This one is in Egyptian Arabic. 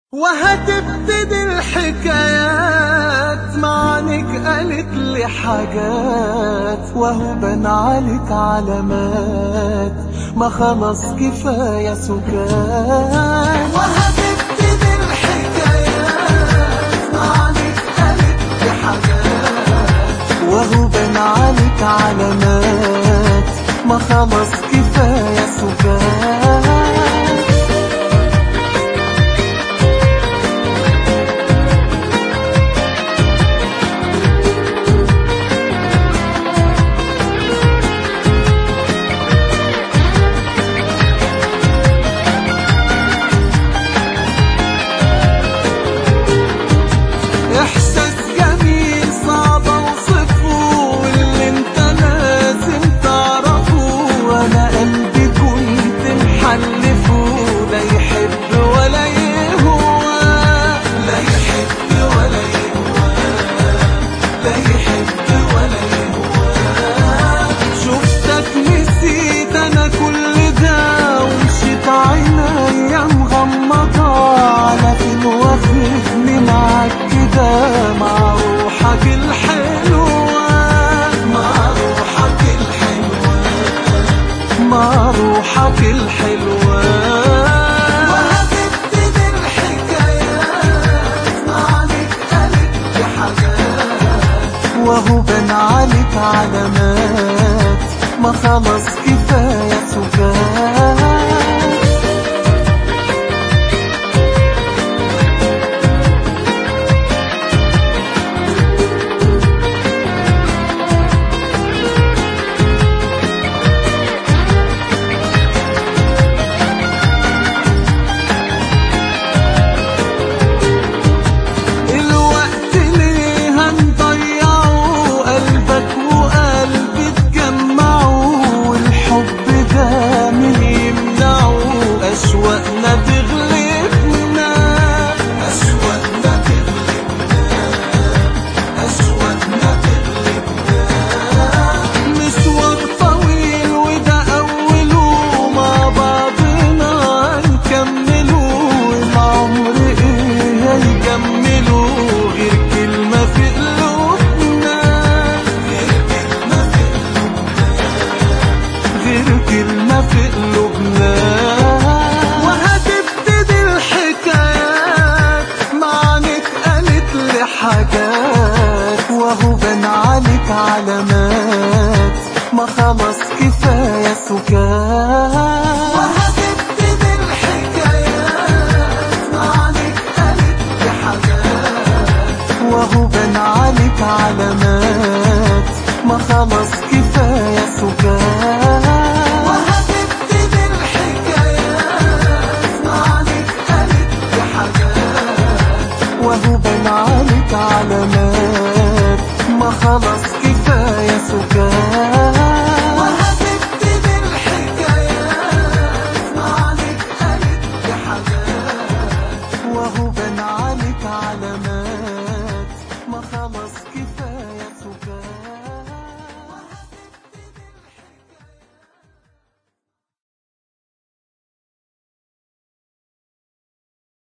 وهتبتدي الحكايات معانك قالت لي حاجات وهو بان عليك علامات ما خلاص كفاية سكات وهتبتدي الحكايات معانك قالت لي حاجات وهو بان عليك علامات ما خلاص كفاية سكات احساس جميل صعب اوصفه واللي انت لازم تعرفه وانا قلبي كنت محلفه لا يحب ولا يهوى لا يحب ولا يهوى لا يحب ولا يهوى شفتك نسيت انا كل ده ومشيت عينيا مغمضة على فين واخدني معاك كده مع روحك الحلوة مع روحك الحلوة مع روحك الحلوة وهتبتدي الحكايات معاك قالت لي حاجات وهو بان عليك علامات ما خلاص كفاية سكات